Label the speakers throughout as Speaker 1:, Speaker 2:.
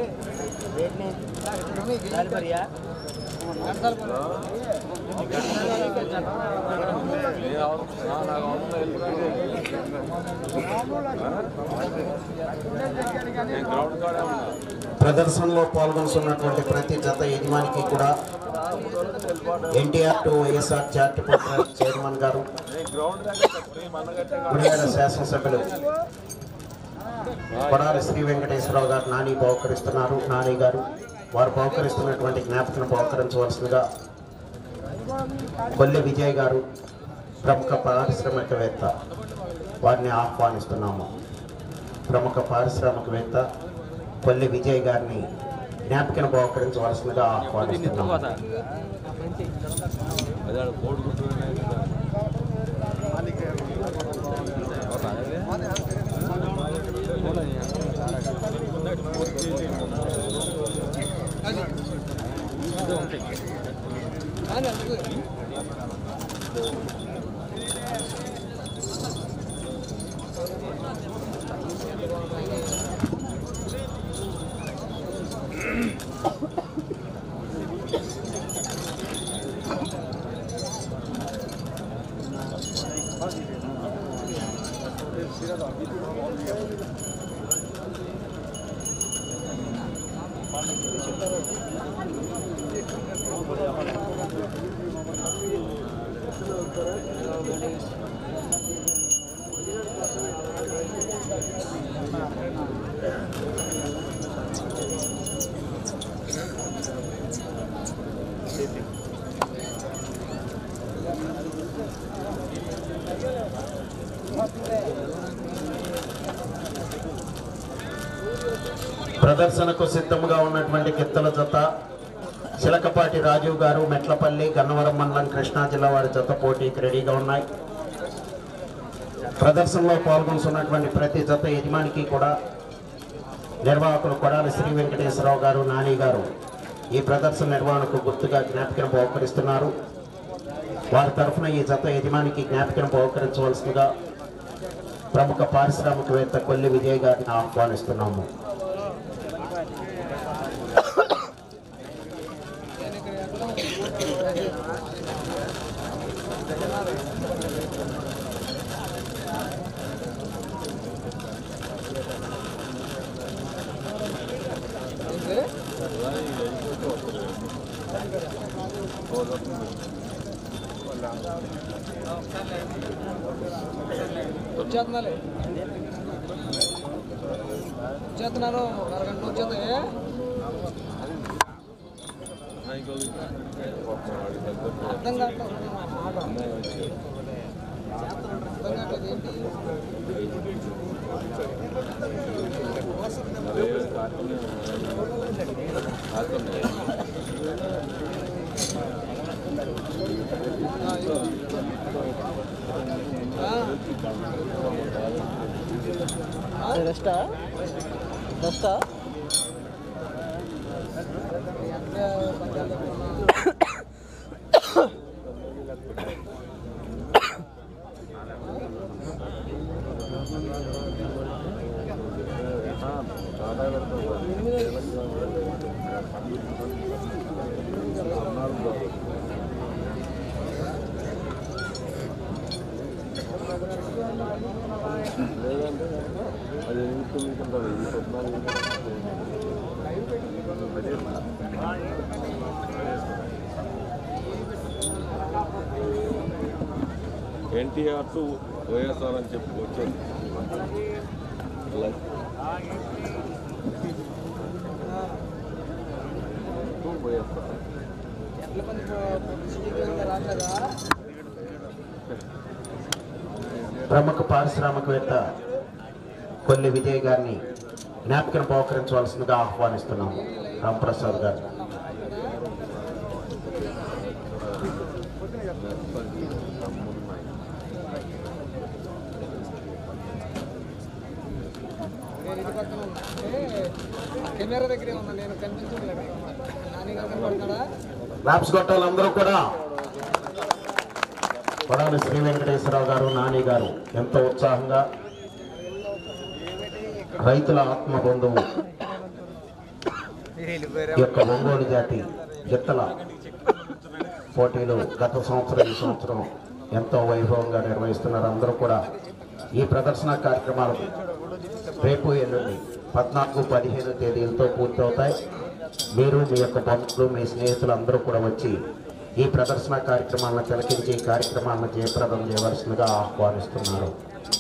Speaker 1: ప్రదర్శనలో పాల్గొనుతున్నటువంటి ప్రతి జత యజమానికి కూడా NTR to YSR charitable trust chairman గారు గుడివాడ శాసనసభ్యులు కొడాలి శ్రీ వెంకటేశ్వరరావు గారు నాని బహుకరిస్తున్నారు నాని గారు వారు బహుకరిస్తున్నటువంటి జ్ఞాపకను బహుకరించవలసిందిగా కొల్లి విజయ్ గారు ప్రముఖ పారిశ్రామికవేత్త వారిని ఆహ్వానిస్తున్నాము ప్రముఖ పారిశ్రామికవేత్త కొల్లి విజయ్ గారిని జ్ఞాపకను బహుకరించవలసిందిగా ఆహ్వానిస్తున్నాము ప్రదర్శనకు సిద్ధంగా ఉన్నటువంటి గిత్తల జత చిలకపాటి రాజీవ్ గారు మెట్లపల్లి గన్నవరం మండలం కృష్ణా జిల్లా వారి జత పోటీకి రెడీగా ఉన్నాయి ప్రదర్శనలో పాల్గొంటున్నటువంటి ప్రతి జత యజమానికి కూడా నిర్వాహకులు కొడాలి శ్రీ వెంకటేశ్వరరావు గారు నాని గారు ఈ ప్రదర్శన నిర్వహణకు గుర్తుగా జ్ఞాపికను బహుకరిస్తున్నారు వారి తరఫున ఈ జత యజమానికి జ్ఞాపికను బహుకరించవలసిందిగా ప్రముఖ పారిశ్రామికవేత్త కొల్లి విజయ్ గారిని ఆహ్వానిస్తున్నాము
Speaker 2: వచ్చేస్తున్నాలే వచ్చేస్తున్నాను అరగంట వచ్చేది అర్థం కావట్లేదు అర్థం కావట్లేదు ఏంటి ఆ, ఇదిగో. ఆ?
Speaker 3: డస్టా డస్టా
Speaker 4: ఎన్టీఆర్ టు వైఎస్ఆర్ అని చెప్పి వచ్చేది టు వైఎస్ఆర్
Speaker 2: ఎట్ల పని పబ్లిసిటీకి రావట్లేదా
Speaker 1: ప్రముఖ పారిశ్రామికవేత్త కొల్లి విజయ్ గారిని జ్ఞాపకం బహుకరించవలసిందిగా ఆహ్వానిస్తున్నాము రాంప్రసాద్ గారు
Speaker 2: నేను ఇది పక్కన ఉన్నా అంటే ఆ కెమెరా దగ్గరే ఉన్నా నేను కనిపించట్లేదు నాని గారు కనపడతాడా
Speaker 1: ల్యాబ్స్ కొట్టాలందరూ కూడా కొడాలి శ్రీ వెంకటేశ్వరరావు గారు నాని గారు ఎంతో ఉత్సాహంగా రైతుల ఆత్మ బంధువు ఈ యొక్క ఒంగోలు జాతి గిత్తల పోటీలు గత సంవత్సరం ఈ సంవత్సరం ఎంతో వైభవంగా నిర్వహిస్తున్నారు అందరూ కూడా ఈ ప్రదర్శన కార్యక్రమాలు రేపు ఎల్లుండి పద్నాలుగు పదిహేను తేదీలతో పూర్తవుతాయి మీరు మీ యొక్క బంధువులు మీ స్నేహితులు అందరూ కూడా వచ్చి ఈ ప్రదర్శన కార్యక్రమాలను తిలకించి ఈ కార్యక్రమాలను జయప్రదం చేయవలసిందిగా ఆహ్వానిస్తున్నారు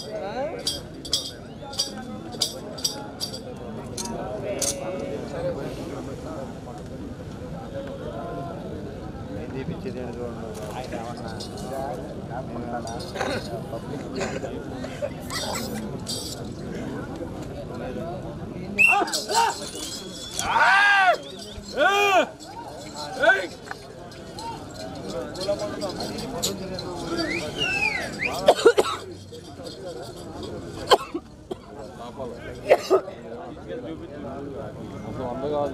Speaker 4: అంత వంద కాదు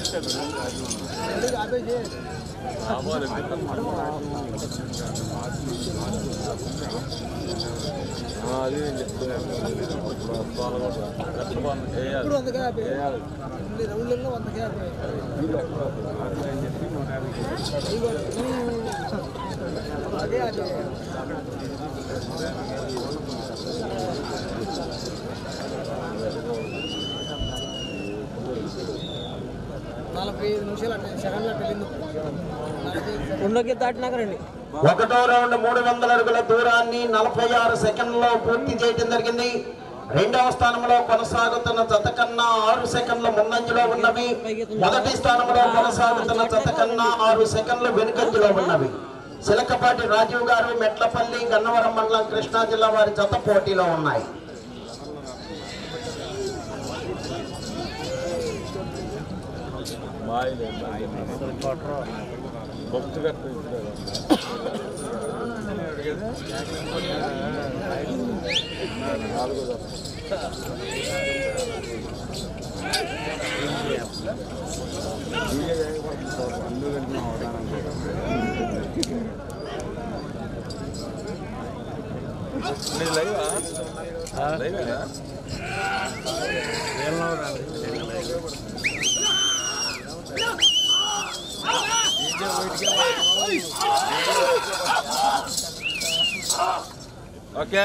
Speaker 4: రావాలి ఆ, అది నేను చెప్తున్నాను అప్పుడు వస్తాను కూడా కష్టపడి వేయాలి
Speaker 2: ఇప్పుడు వందకి యాభై
Speaker 4: వేయాలి
Speaker 2: రెండు రౌండ్లలో వందకి యాభై అదే అదే నలభై ఐదు నిమిషాలు అట్లా సెకండ్లు అట్లా వెళ్ళింది నలభై ఐదు సెకండ్లు.
Speaker 3: రెండోకి దాటినాక రండి
Speaker 1: ఒకటో రౌండ్ మూడు వందల అడుగుల దూరాన్ని నలభై ఆరు సెకండ్లో పూర్తి చేయడం జరిగింది రెండవ స్థానంలో కొనసాగుతున్న జత కన్నా ఆరు సెకండ్ల ముందంజలో ఉన్నవి మొదటి స్థానంలో కొనసాగుతున్న జత కన్నా ఆరు సెకండ్ల వెనుకంజలో ఉన్నవి సిలకపాటి రాజీవ్ గారు మెట్లపల్లి గన్నవరం మండలం కృష్ణా జిల్లా వారి జత పోటీలో ఉన్నాయి
Speaker 4: మాయలే భక్తి కట్ట నాలుగో దశ లైవా లైవేనా ఓకే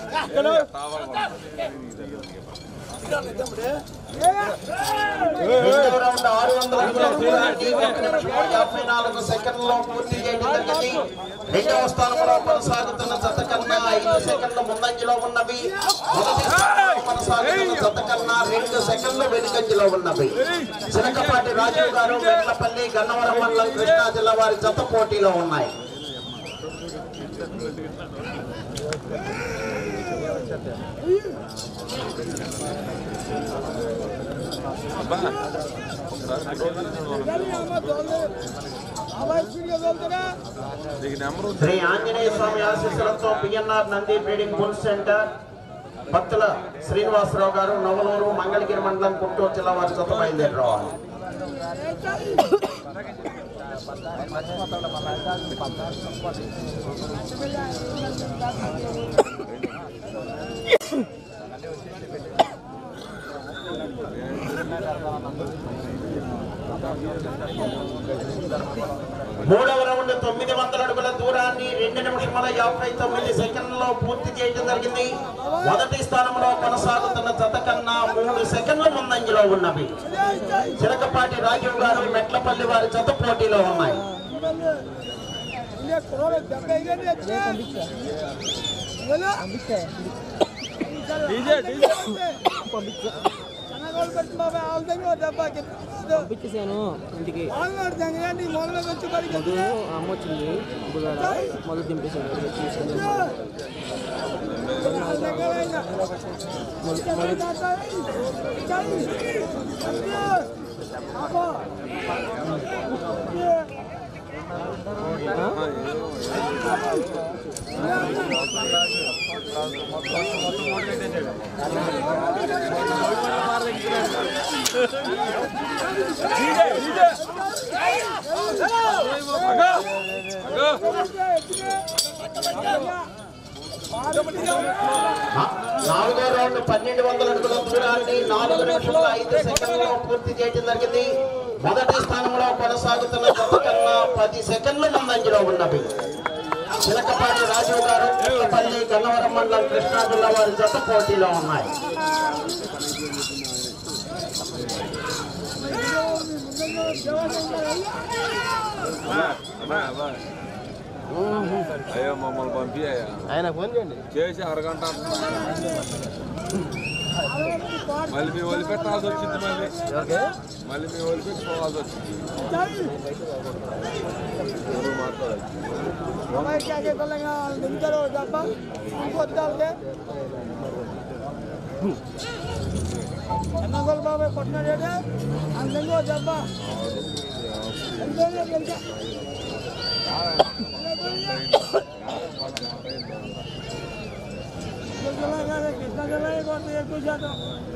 Speaker 1: రెండవ రౌండ్ ఆరు వందల అడుగుల దూరాన్ని ఒక నిమిషం యాభై నాలుగు సెకండ్లలో పూర్తి చేయడం జరిగింది రెండవ స్థానంలో కొనసాగుతున్న జత కన్నా ఐదు సెకండ్ల ముందంజలో ఉన్నవి మొదటి స్థానంలో కొనసాగుతున్న జత కన్నా రెండు సెకండ్ల వెనుకంజలో ఉన్నవి చిలకపాటి రాజీవ్ గారు వెట్లపల్లి గన్నవరం మండలం కృష్ణా జిల్లా వారి జత పోటీలో ఉన్నాయి
Speaker 4: అబ్బా ఒకసారి ఫోటో తీసుకోండి. నీకు నెంబర్ ఉంది
Speaker 1: శ్రీ ఆంజనేయ స్వామి ఆశీస్సులతో PNR Nandi breeding bull center Bhaktula Srinivasarao గారు నవలూరు మంగళగిరి మండలం గుంటూరు జిల్లా వారి జత బయలుదేరి రావాలి మూడవ రౌండ్ తొమ్మిది వందల అడుగుల దూరాన్ని రెండు నిమిషముల యాభై తొమ్మిది సెకండ్లలో పూర్తి చేయడం జరిగింది మొదటి స్థానంలో కొనసాగుతున్న జత కన్నా మూడు సెకండ్ల ముందంజలో ఉన్నవి చిలకపాటి రాజీవ్ గారు మెట్లపల్లి వారి జత పోటీలో ఉన్నాయి
Speaker 3: పంపించేసాను ఇంటికి మొదలు అమ్మ వచ్చింది బుధాడ మొదలు దింపేశాను తీసుకుని
Speaker 1: నా- నాలుగో రౌండ్ పన్నెండు వందల అడుగుల దూరాన్ని నాలుగు నిమిషముల ఐదు సెకండ్లలో పూర్తి చేయడం జరిగింది మొదటి స్థానంలో కొనసాగుతున్న జత కన్నా పది సెకండ్ల ముందంజలో ఉన్నవి చిలకపాటి రాజీవ్ గారు పల్లి గన్నవరం మండలం కృష్ణా జిల్లా వారి జత పోటీలో ఉన్నాయి
Speaker 4: అయ్యో మమ్మల్ని పంపించాయా
Speaker 3: ఆయన ఫోన్ చేయండి
Speaker 4: చేసి అరగంట అంటున్నా. మళ్ళీ మేము వదిలిపెట్టాల్సి వచ్చింది మళ్ళీ
Speaker 3: ఎవరికి
Speaker 4: మళ్ళీ మేము వదిలిపెట్టుకోవాల్సి వచ్చింది ఎవరు మాట్లాడాలి
Speaker 2: చెన్నగోల్ బాబాయ్ కొట్టినాడే అందంగా దెబ్బ ఎంతైనా గెలిచా కృష్ణ జిల్లా కొట్టి ఎక్కువ శాతం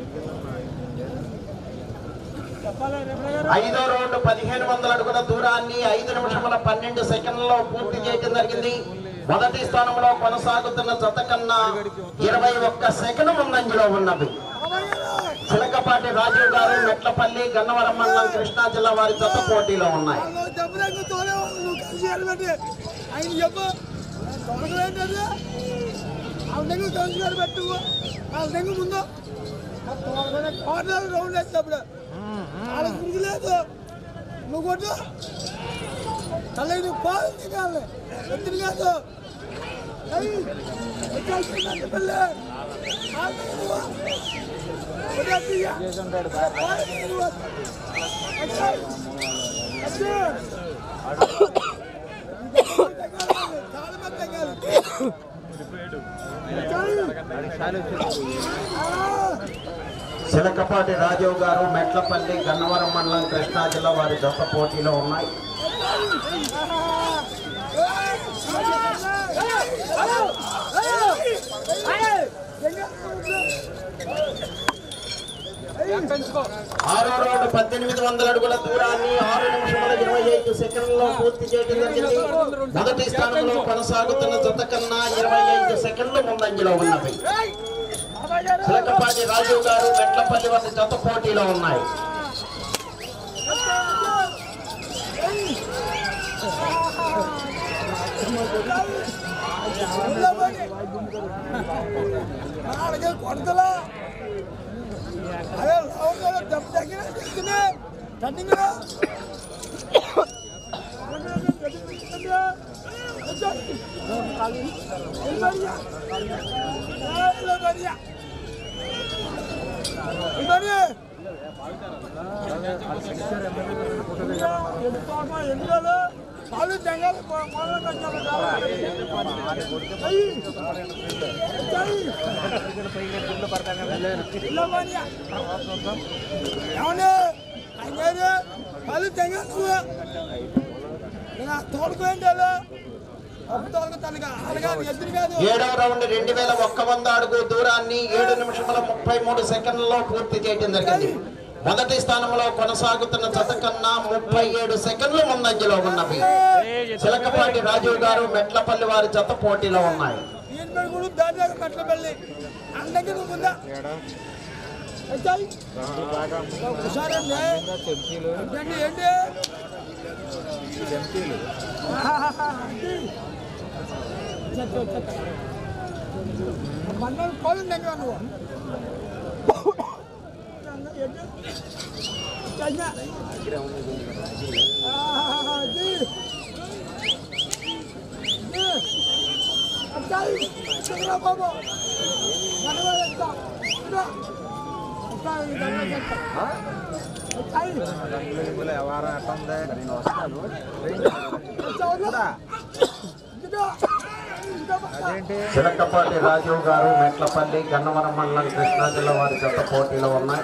Speaker 2: చెప్పాలి రేపు గారు
Speaker 1: ఐదో రౌండ్ పదిహేను వందల అడుగుల దూరాన్ని ఐదు నిమిషముల పన్నెండు సెకండ్లలో పూర్తి చేయడం జరిగింది మొదటి స్థానంలో కొనసాగుతున్న జత కన్నా ఇరవై ఒక్క సెకండ్ ముందంజలో ఉన్నవి చిలకపాటి రాజీవ్ గారు మెట్లపల్లి గన్నవరం మండలం కృష్ణా జిల్లా వారి జత పోటీలో ఉన్నాయి
Speaker 2: వాళ్ళు దెబ్బలకు తోలేవాళ్ళు నువ్వు కలిసి వెళ్ళబెట్టి ఆయన చెప్పు తొలగలేంటది వాళ్ళ దగ్గర కలిసి గారు పెట్టు వాళ్ళ దగ్గర ముందు కార్నర్ రౌండ్ వేసేటప్పుడు వాళ్ళకి గురి లేదు నువ్వు కొట్టు తల్లి నువ్వు పాలు తినాలి ఎత్తులు కాదు ఏయ్, వచ్చేస్తుందంటే పిల్ల. వాళ్ళ దగ్గర నువ్వు. వదిలేయ్యా. వాళ్ళ దగ్గర నువ్వు. వచ్చేయ్.
Speaker 1: చిలకపాటి రాజీవ్ గారు మెట్లపల్లి గన్నవరం మండలం కృష్ణా జిల్లా వారి జత పోటీలో ఉన్నాయి ఆరో రౌండ్ పద్దెనిమిది వందల అడుగుల దూరాన్ని ఆరు నిమిషముల ఇరవై ఐదు సెకండ్లలో పూర్తి చేయడం జరిగింది మొదటి స్థానంలో కొనసాగుతున్న జత కన్నా ఇరవై ఐదు సెకండ్లు ముందంజలో ఉన్నవి చిలకపాటి రాజీవ్ గారు మెట్లపల్లి వద్ద జత పోటీలో ఉన్నాయి
Speaker 2: నాలుగే కొడతలా అదే లోపల దెబ్బ తగ్గిన చెప్తున్నా టన్నింగ్ వాళ్ళు జంగాలు మొదలు ఏమన్నా ఆయన వాళ్ళు జంగాలు తోడుకోండి అప్పు తోలుకుతాను అలాగా ఎదురు కాదు
Speaker 1: ఏడవ రౌండ్ రెండు వేల ఒక్క వంద అడుగు దూరాన్ని ఏడు నిమిషముల ముప్పై మూడు సెకండ్లలో పూర్తి చేయడం జరిగింది మొదటి స్థానంలో కొనసాగుతున్న జత కన్నా ముప్పై ఏడు సెకండ్లు ముందంజలో ఉన్నవి చిలకపాటి రాజీవ్ గారు మెట్లపల్లి వారి జత పోటీలో ఉన్నాయి
Speaker 2: ఈయన మీద కూడా దాని దగ్గర మెట్ల పెళ్ళి అందరికి నువ్వు ముందా వచ్చాయి హుషారండి ఏంటండి ఏంటి మన్నలు పోతుంది దగ్గర నువ్వు ఏంటి చైనా వచ్చాయి చంద్ర బాబు మనవా ఎంత
Speaker 1: చిలకపాటి రాజీవ్ గారు మెట్లపల్లి గన్నవరం మండలం కృష్ణా జిల్లా వారి జత పోటీలో ఉన్నాయి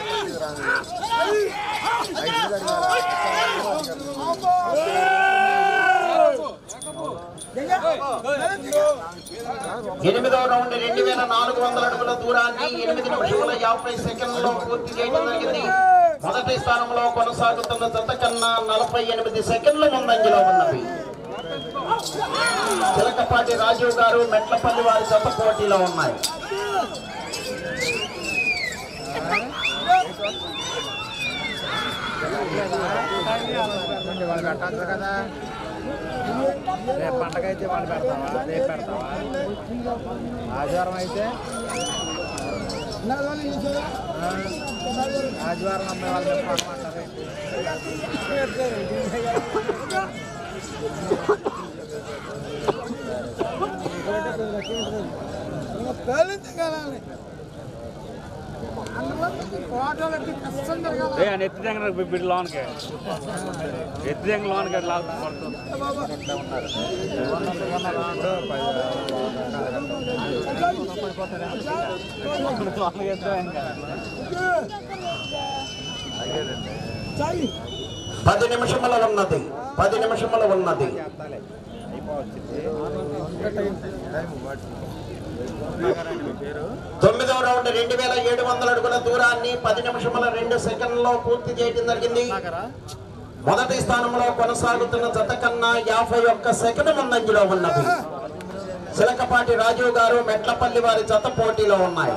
Speaker 1: ఎనిమిదవ రౌండ్ రెండు వేల నాలుగు వందల అడుగుల దూరాన్ని ఎనిమిది నిమిషముల యాభై సెకండ్లలో పూర్తి చేయడం జరిగింది మొదటి స్థానంలో కొనసాగుతున్న జత కన్నా నలభై ఎనిమిది సెకండ్ల ముందంజలో ఉన్నవి చిలకపాటి రాజీవ్ గారు మెట్లపల్లి వారి జత పోటీలో ఉన్నాయి
Speaker 5: వాళ్ళు పెట్టచ్చు కదా రేపు పండగ అయితే వాళ్ళు పెడతావా రేపు పెడతావా ఆదివారం అయితే ఆ, ఆదివారం అమ్మాయి వాళ్ళు పెట్టమంటారు
Speaker 3: ఏ అని ఎత్తి దగ్గర బిడ్డ లోన్కి ఎత్తి దగ్గర లోన్కి లాగుతుంది లోన్కి ఎత్తే ఇంకా
Speaker 1: పది నిమిషముల ఉన్నది పది నిమిషముల ఉన్నది తొమ్మిదవ రౌండ్ రెండు వేల ఏడు వందల అడుగుల దూరాన్ని పది నిమిషముల రెండు సెకండ్లలో పూర్తి చేయడం జరిగింది మొదటి స్థానంలో కొనసాగుతున్న జత కన్నా యాభై ఒక్క సెకండ్ ముందంజలో ఉన్నది చిలకపాటి రాజీవ్ గారు మెట్లపల్లి వారి జత పోటీలో ఉన్నాయి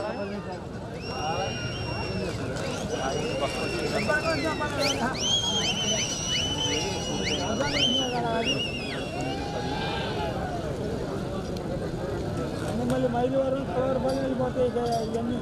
Speaker 2: మళ్ళీ మైలు వారు కవర్ పని వెళ్ళిపోతాయి ఇక ఇవన్నీ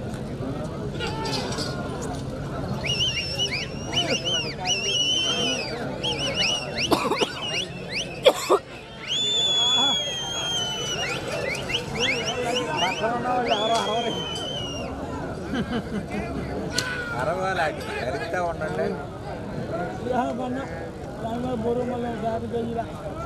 Speaker 5: అరవాలి అరిగితే ఉండండి
Speaker 2: పన్న దాని మీద బొరు మళ్ళీ యాభై కేజీల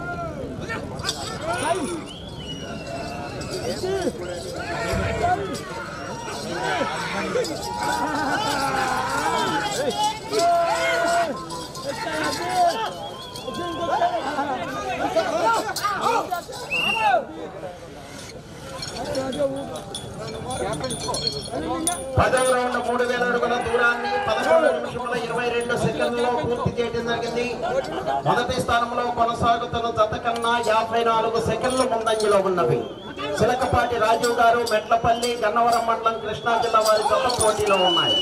Speaker 1: పదవ రౌండ్ మూడు వేల అడుగుల దూరాన్ని పదకొండు నిమిషముల ఇరవై రెండు సెకండ్లలో పూర్తి చేయడం జరిగింది మొదటి స్థానంలో కొనసాగుతున్న జత కన్నా యాభై నాలుగు సెకండ్లు ముందంజలో ఉన్నవి చిలకపాటి రాజీవ్ గారు మెట్లపల్లి గన్నవరం మండలం కృష్ణా జిల్లా వారి జత పోటీలో ఉన్నాయి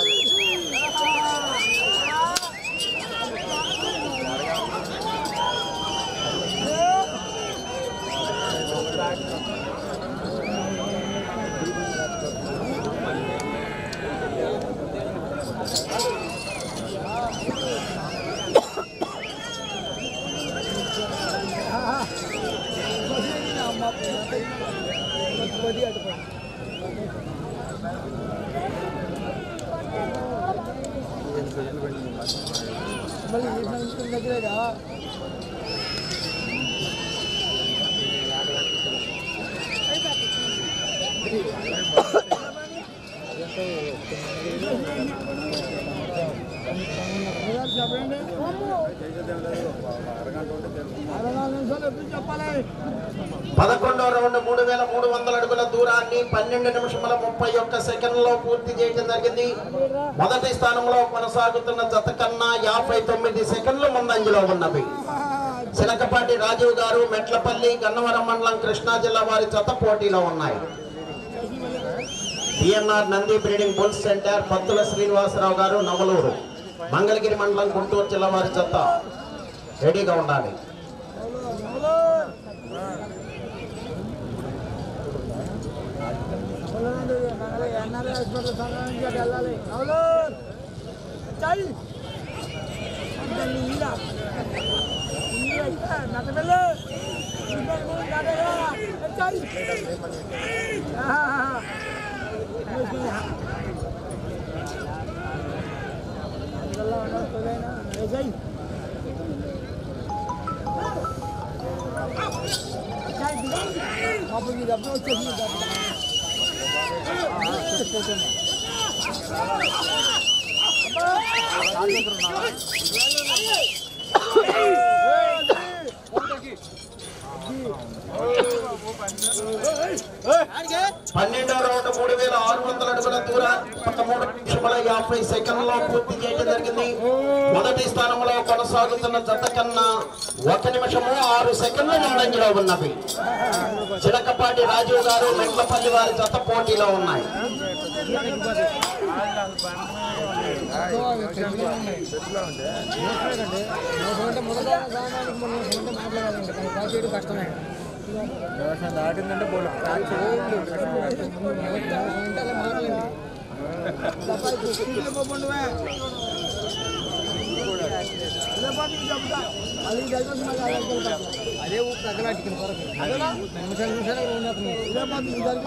Speaker 2: మళ్ళీ ఈ సంవత్సరం దగ్గరేగా చెప్పండి అరవై నాలుగు నిమిషాలు ఎప్పుడు చెప్పాలి
Speaker 1: పదకొండవ రౌండ్ మూడు వేల మూడు వందల అడుగుల దూరాన్ని పన్నెండు నిమిషముల ముప్పై ఒక్క సెకండ్లో పూర్తి చేయడం జరిగింది మొదటి స్థానంలో కొనసాగుతున్న జత కన్నా యాభై తొమ్మిది సెకండ్లు ముందంజలో ఉన్నవి చిలకపాటి రాజీవ్ గారు మెట్లపల్లి గన్నవరం మండలం కృష్ణా జిల్లా వారి జత పోటీలో ఉన్నాయి BNR Nandi breeding bulls center Pattula Srinivasarao గారు నవలూరు మంగళగిరి మండలం గుంటూరు జిల్లా వారి జత రెడీగా ఉండాలి
Speaker 2: ఎన్ఆర్ఐ హాస్పిటల్ సంఘానికి అటు వెళ్ళాలి అవును చాయి నీళ్ళ నటబెల్లు చాయి అప్పుడు మీ డబ్బులు వచ్చేసింది
Speaker 1: పన్నెండో రౌండ్ మూడు వేల ఆరు వందల అడుగుల దూరాన్ని పదమూడు నిమిషముల యాభై సెకండ్లో పూర్తి చేయడం జరిగింది మొదటి స్థానంలో కొనసాగుతున్న జత కన్నా ఒక నిమిషము ఆరు సెకండ్ల ముందంజలో ఉన్నవి చిలకపాటి రాజీవ్ గారు మెట్లపల్లి వారి జత పోటీలో ఉన్నాయి
Speaker 2: కష్టమే
Speaker 5: వ్యవసాయం దాటిందంటే బోర్డు అదే ఊపు తగ్గలాటికి నిమిషాలు నిమిషాలు రెండు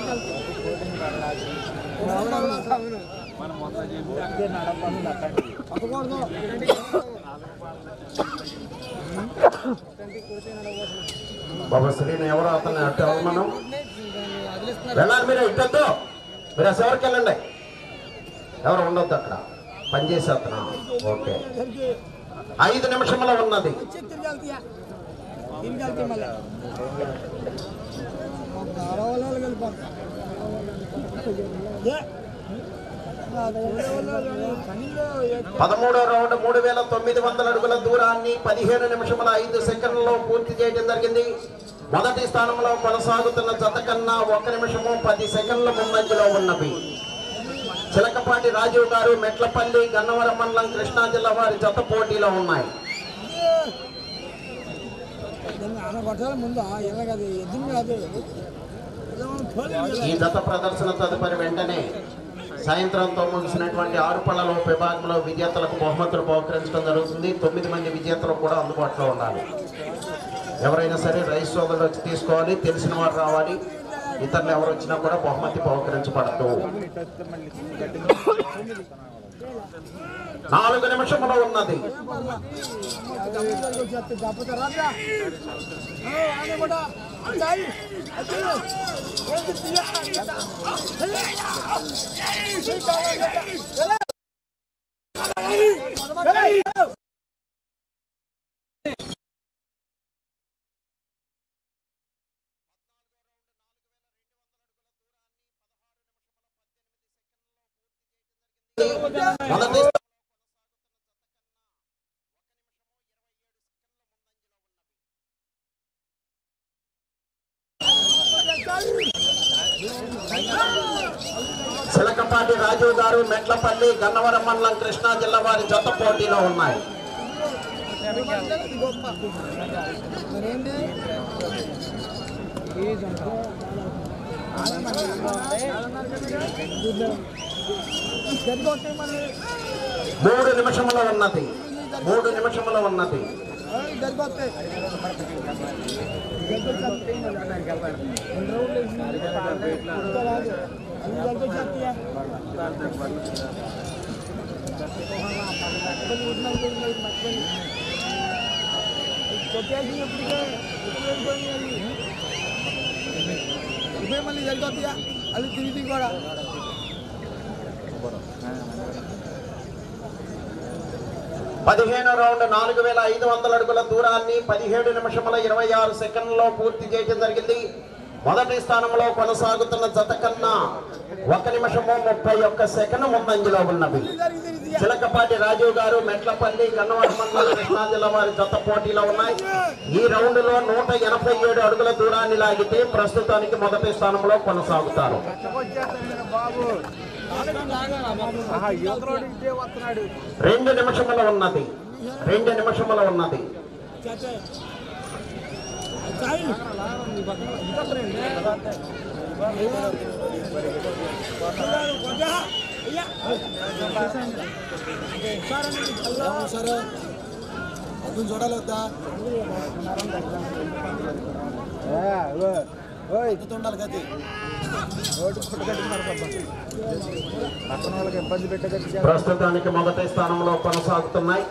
Speaker 1: బాబా శ్రీని ఎవరో అతన్ని అట్టు మనం వెళ్ళాలి మీరు ఇట్టద్దు మీరు అసలు ఎవరికి వెళ్ళండి ఎవరు ఉండొద్దు అక్కడ పనిచేసి అతను ఓకే ఐదు నిమిషంలో ఉన్నది పదమూడో రౌండ్ మూడు వేల తొమ్మిది వందల అడుగుల దూరాన్ని పదిహేను నిమిషముల ఐదు సెకండ్లలో పూర్తి చేయడం జరిగింది మొదటి స్థానంలో కొనసాగుతున్న జత కన్నా ఒక నిమిషము పది సెకండ్ల ముందంజలో ఉన్నవి చిలకపాటి రాజీవ్ గారు మెట్లపల్లి గన్నవరం మండలం కృష్ణా జిల్లా వారి జత పోటీలో ఉన్నాయి
Speaker 2: కొట్టాలి ముందు ఎలాగది ఎద్దులు కాదు
Speaker 1: ఈ జత ప్రదర్శన తదుపరి వెంటనే సాయంత్రంతో ముగిసినటువంటి ఆరు పళ్ళ విభాగంలో విజేతలకు బహుమతులు బహుకరించడం జరుగుతుంది తొమ్మిది మంది విజేతలు కూడా అందుబాటులో ఉండాలి ఎవరైనా సరే రైస్ సోదరులు వచ్చి తీసుకోవాలి తెలిసిన వారు రావాలి ఇతరులు ఎవరు వచ్చినా కూడా బహుమతి బహుకరించబడదు నాలుగు నిమిషములో ఉన్నది మొదటి చిలకపాటి రాజీవ్ గారు మెట్లపల్లి గన్నవరం మండలం కృష్ణా జిల్లా వారి జత పోటీలో ఉన్నాయి మూడు నిమిషములో ఉన్నది మూడు నిమిషములో ఉన్నది
Speaker 2: ఇవే మళ్ళీ జరిగొద్దియా అది తిరిగి కూడా
Speaker 1: పదిహేను రౌండ్ నాలుగు వేల ఐదు వందల అడుగుల దూరాన్ని పదిహేడు నిమిషముల ఇరవై ఆరు సెకండ్లలో పూర్తి చేయడం జరిగింది మొదటి స్థానంలో కొనసాగుతున్న జత కన్నా ఒక నిమిషము ముప్పై ఒక్క సెకండ్ ముందంజలో ఉన్నవి చిలకపాటి రాజీవ్ గారు మెట్లపల్లి గన్నవరం మండలం కృష్ణా జిల్లా వారి జత పోటీలో ఉన్నాయి ఈ రౌండ్ లో నూట ఎనభై ఏడు అడుగుల దూరాన్ని లాగితే ప్రస్తుతానికి మొదటి స్థానంలో కొనసాగుతారు
Speaker 5: వస్తున్నాడు
Speaker 1: రెండు నిమిషముల ఉన్నది రెండు నిమిషముల ఉన్నది
Speaker 2: సరే అతను చూడాలి వద్దా ఉండాలి గతి
Speaker 5: పక్కన వాళ్ళకి ఇబ్బంది పెట్టేది
Speaker 1: ప్రస్తుతానికి మొదటి స్థానంలో కొనసాగుతున్నాయి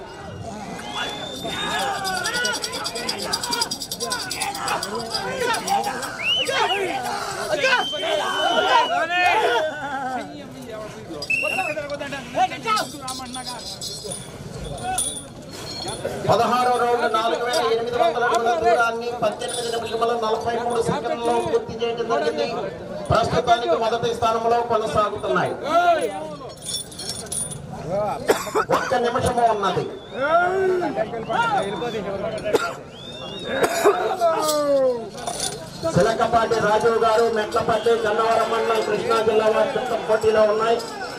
Speaker 1: పదహారో రౌండ్ నాలుగు వేల ఎనిమిది ఎనిమిది వందల అడుగుల దూరాన్ని పద్దెనిమిది నిమిషముల నలభై మూడు సెకండ్లలో పూర్తి చేయడం జరిగింది ప్రస్తుతానికి మొదటి స్థానంలో కొనసాగుతున్నాయి ఒక్క నిమిషము ఉన్నది చిలకపాటి రాజు గారు మెట్లపల్లి గన్నవరం మండలం కృష్ణా జిల్లా వారి చుట్టం పోటీలో ఉన్నాయి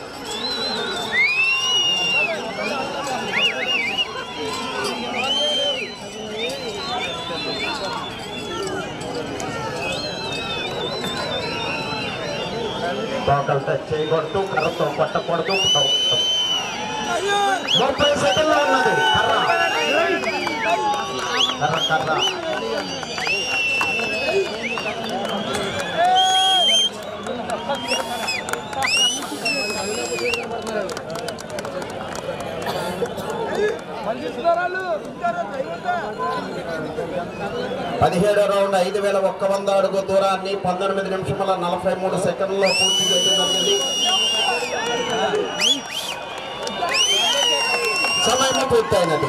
Speaker 1: తోకలతో చేయకూడదు కర్రతో కొట్టకూడదు ముప్పై సెకండ్లో ఉన్నది కర్ర కర్ర కర్ర పదిహేడో రౌండ్ ఐదు వేల ఒక్క వంద అడుగు దూరాన్ని పంతొమ్మిది నిమిషముల నలభై మూడు సెకండ్లో పూర్తి చేయడం జరిగింది సమయం పూర్తయినది